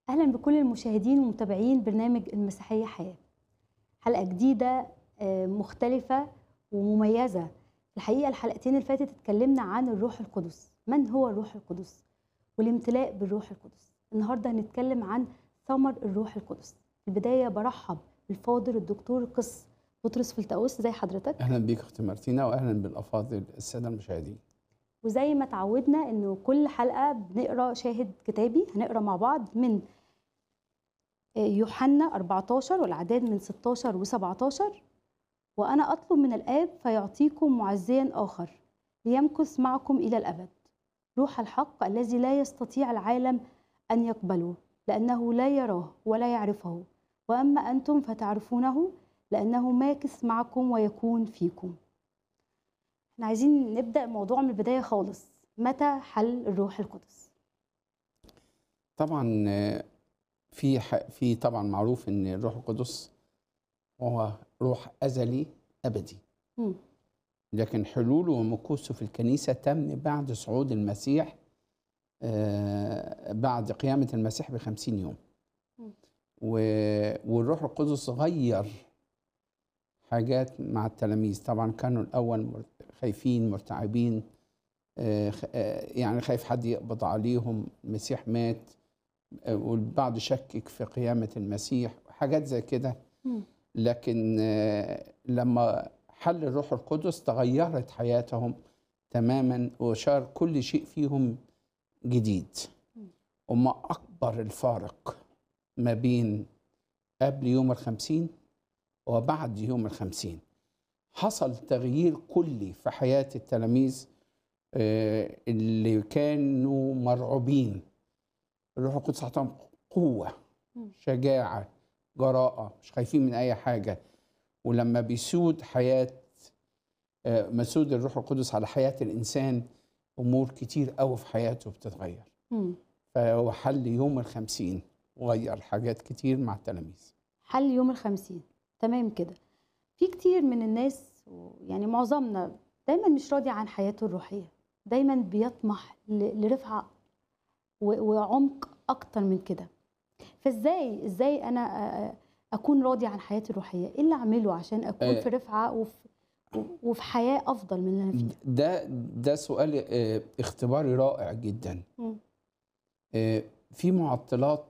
أهلا بكل المشاهدين ومتابعين برنامج المسيحية حياة حلقة جديدة آه، مختلفة ومميزة الحقيقة الحلقتين اللي فاتت اتكلمنا عن الروح القدس من هو الروح القدس والامتلاء بالروح القدس النهاردة هنتكلم عن ثمر الروح القدس في البداية برحب بالفاضل الدكتور قس بطرس فلتأوس زي حضرتك اهلا بيك اختي مارتينا واهلا بالافاضل الساده المشاهدين وزي ما تعودنا انه كل حلقه بنقرا شاهد كتابي هنقرا مع بعض من يوحنا 14 والاعداد من 16 و17 وانا اطلب من الاب فيعطيكم معزيا اخر ليمكث معكم الى الابد روح الحق الذي لا يستطيع العالم ان يقبله لانه لا يراه ولا يعرفه واما انتم فتعرفونه لانه ماكث معكم ويكون فيكم احنا عايزين نبدا الموضوع من البدايه خالص متى حل الروح القدس طبعا آه، في ح- في طبعا معروف ان الروح القدس هو روح ازلي ابدي مم. لكن حلوله ومكوسه في الكنيسه تم بعد صعود المسيح آه، بعد قيامه المسيح بخمسين يوم مم. و- والروح القدس غير حاجات مع التلاميذ طبعا كانوا الاول مر- خايفين مرتعبين آه، خ- آه، يعني خايف حد يقبض عليهم المسيح مات آه، والبعض شكك في قيامة المسيح حاجات زي كده مم. لكن آه، لما حل الروح القدس تغيرت حياتهم تماما وصار كل شيء فيهم جديد مم. وما أكبر الفارق ما بين قبل يوم الخمسين وبعد يوم الخمسين حصل تغيير كلي في حياة التلاميذ آه، اللي كانوا مرعوبين الروح القدس أعطاهم قوة مم. شجاعة جراءة مش خايفين من أي حاجة ولما بيسود حياة آه، مسود الروح القدس على حياة الإنسان أمور كتير قوي في حياته بتتغير مم. فهو حل يوم الخمسين وغير حاجات كتير مع التلاميذ حل يوم الخمسين تمام كده في كتير من الناس يعني معظمنا دايما مش راضي عن حياته الروحية دايما بيطمح ل- لرفعة و- وعمق أكتر من كده فازاي ازاي أنا أ- أ- أكون راضي عن حياتي الروحية إيه اللي أعمله عشان أكون آه. في رفعة وفي وفي حياة أفضل من اللي أنا فيها ده ده سؤال آه، اختباري رائع جدا مم. آه، في معطلات